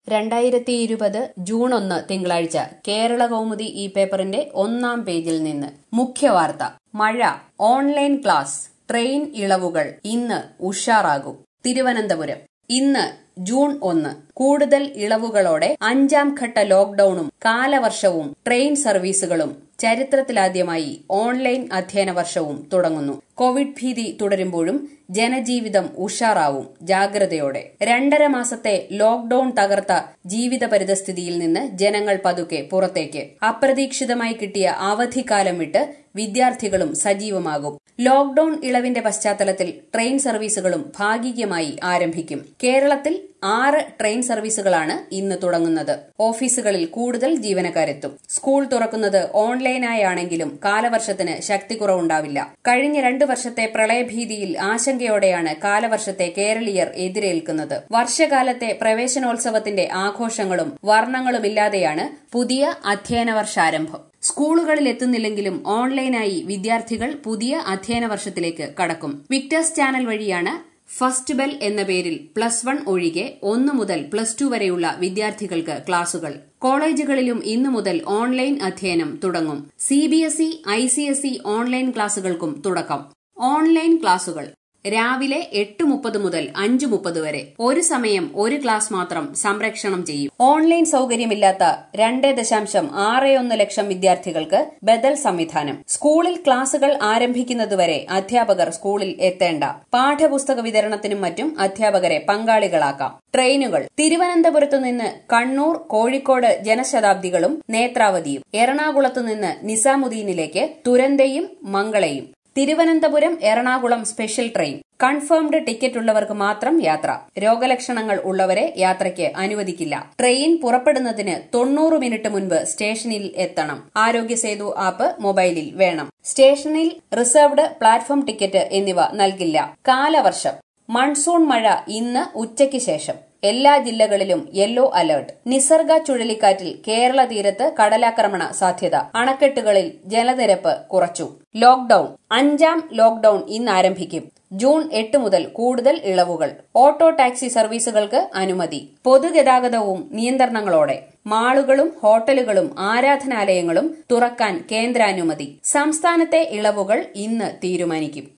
രണ്ടായിരത്തി ഇരുപത് ജൂൺ ഒന്ന് തിങ്കളാഴ്ച കേരള കൗമുദി ഈ പേപ്പറിന്റെ ഒന്നാം പേജിൽ നിന്ന് മുഖ്യവാർത്ത മഴ ഓൺലൈൻ ക്ലാസ് ട്രെയിൻ ഇളവുകൾ ഇന്ന് ഉഷാറാകും തിരുവനന്തപുരം ഇന്ന് ജൂൺ ഒന്ന് കൂടുതൽ ഇളവുകളോടെ അഞ്ചാം ഘട്ട ലോക്ഡൌണും കാലവർഷവും ട്രെയിൻ സർവീസുകളും ചരിത്രത്തിലാദ്യമായി ഓൺലൈൻ അധ്യയന വർഷവും തുടങ്ങുന്നു കോവിഡ് ഭീതി തുടരുമ്പോഴും ജനജീവിതം ഉഷാറാവും ജാഗ്രതയോടെ രണ്ടര മാസത്തെ ലോക്ഡൌൺ തകർത്ത ജീവിത പരിതസ്ഥിതിയിൽ നിന്ന് ജനങ്ങൾ പതുക്കെ പുറത്തേക്ക് അപ്രതീക്ഷിതമായി കിട്ടിയ അവധിക്കാലം വിട്ട് വിദ്യാർത്ഥികളും സജീവമാകും ലോക്ഡൌൺ ഇളവിന്റെ പശ്ചാത്തലത്തിൽ ട്രെയിൻ സർവീസുകളും ഭാഗികമായി ആരംഭിക്കും കേരളത്തിൽ ആറ് ട്രെയിൻ സർവീസുകളാണ് ഇന്ന് തുടങ്ങുന്നത് ഓഫീസുകളിൽ കൂടുതൽ ജീവനക്കാരെത്തും സ്കൂൾ തുറക്കുന്നത് ഓൺലൈനായാണെങ്കിലും കാലവർഷത്തിന് ശക്തി കുറവുണ്ടാവില്ല കഴിഞ്ഞ രണ്ടു വർഷത്തെ പ്രളയഭീതിയിൽ ആശങ്കയോടെയാണ് കാലവർഷത്തെ കേരളീയർ എതിരേൽക്കുന്നത് വർഷകാലത്തെ പ്രവേശനോത്സവത്തിന്റെ ആഘോഷങ്ങളും വർണ്ണങ്ങളുമില്ലാതെയാണ് പുതിയ അധ്യയന വർഷാരംഭം സ്കൂളുകളിൽ എത്തുന്നില്ലെങ്കിലും ഓൺലൈനായി വിദ്യാർത്ഥികൾ പുതിയ അധ്യയന വർഷത്തിലേക്ക് കടക്കും വിക്ടേഴ്സ് ചാനൽ വഴിയാണ് ഫസ്റ്റ് ബെൽ എന്ന പേരിൽ പ്ലസ് വൺ ഒഴികെ ഒന്നു മുതൽ പ്ലസ് ടു വരെയുള്ള വിദ്യാർത്ഥികൾക്ക് ക്ലാസുകൾ കോളേജുകളിലും ഇന്നു മുതൽ ഓൺലൈൻ അധ്യയനം തുടങ്ങും സിബിഎസ്ഇ ഐസിഎസ്ഇ ഓൺലൈൻ ക്ലാസുകൾക്കും തുടക്കം ഓൺലൈൻ ക്ലാസുകൾ രാവിലെ എട്ട് മുപ്പത് മുതൽ അഞ്ച് മുപ്പത് വരെ ഒരു സമയം ഒരു ക്ലാസ് മാത്രം സംരക്ഷണം ചെയ്യും ഓൺലൈൻ സൌകര്യമില്ലാത്ത രണ്ട് ദശാംശം ആറ് ഒന്ന് ലക്ഷം വിദ്യാർത്ഥികൾക്ക് ബദൽ സംവിധാനം സ്കൂളിൽ ക്ലാസുകൾ ആരംഭിക്കുന്നതുവരെ അധ്യാപകർ സ്കൂളിൽ എത്തേണ്ട പാഠപുസ്തക വിതരണത്തിനും മറ്റും അധ്യാപകരെ പങ്കാളികളാക്കാം ട്രെയിനുകൾ തിരുവനന്തപുരത്തു നിന്ന് കണ്ണൂർ കോഴിക്കോട് ജനശതാബ്ദികളും നേത്രാവതിയും എറണാകുളത്തു നിന്ന് നിസാമുദ്ദീനിലേക്ക് തുരന്തയും മംഗളയും Thiruvananthapuram Ernakulam special train confirmed ticket ഉള്ളവർക്ക് മാത്രം യാത്ര രോഗലക്ഷണങ്ങൾ ഉള്ളവരെ യാത്രയ്ക്ക് അനുവദിക്കില്ല ട്രെയിൻ പുറപ്പെടുന്നതിന് തൊണ്ണൂറ് മിനിറ്റ് മുൻപ് സ്റ്റേഷനിൽ എത്തണം ആരോഗ്യ സേതു ആപ്പ് മൊബൈലിൽ വേണം സ്റ്റേഷനിൽ റിസർവ്ഡ് പ്ലാറ്റ്ഫോം ടിക്കറ്റ് എന്നിവ നൽകില്ല കാലവർഷം മൺസൂൺ മഴ ഇന്ന് ഉച്ചയ്ക്ക് ശേഷം എല്ലാ ജില്ലകളിലും യെല്ലോ അലർട്ട് നിസർഗ ചുഴലിക്കാറ്റിൽ കേരള തീരത്ത് കടലാക്രമണ സാധ്യത അണക്കെട്ടുകളിൽ ജലനിരപ്പ് കുറച്ചു ലോക്ഡൌൺ അഞ്ചാം ലോക്ഡൌൺ ഇന്ന് ആരംഭിക്കും ജൂൺ എട്ട് മുതൽ കൂടുതൽ ഇളവുകൾ ഓട്ടോ ടാക്സി സർവീസുകൾക്ക് അനുമതി പൊതുഗതാഗതവും നിയന്ത്രണങ്ങളോടെ മാളുകളും ഹോട്ടലുകളും ആരാധനാലയങ്ങളും തുറക്കാൻ കേന്ദ്രാനുമതി സംസ്ഥാനത്തെ ഇളവുകൾ ഇന്ന് തീരുമാനിക്കും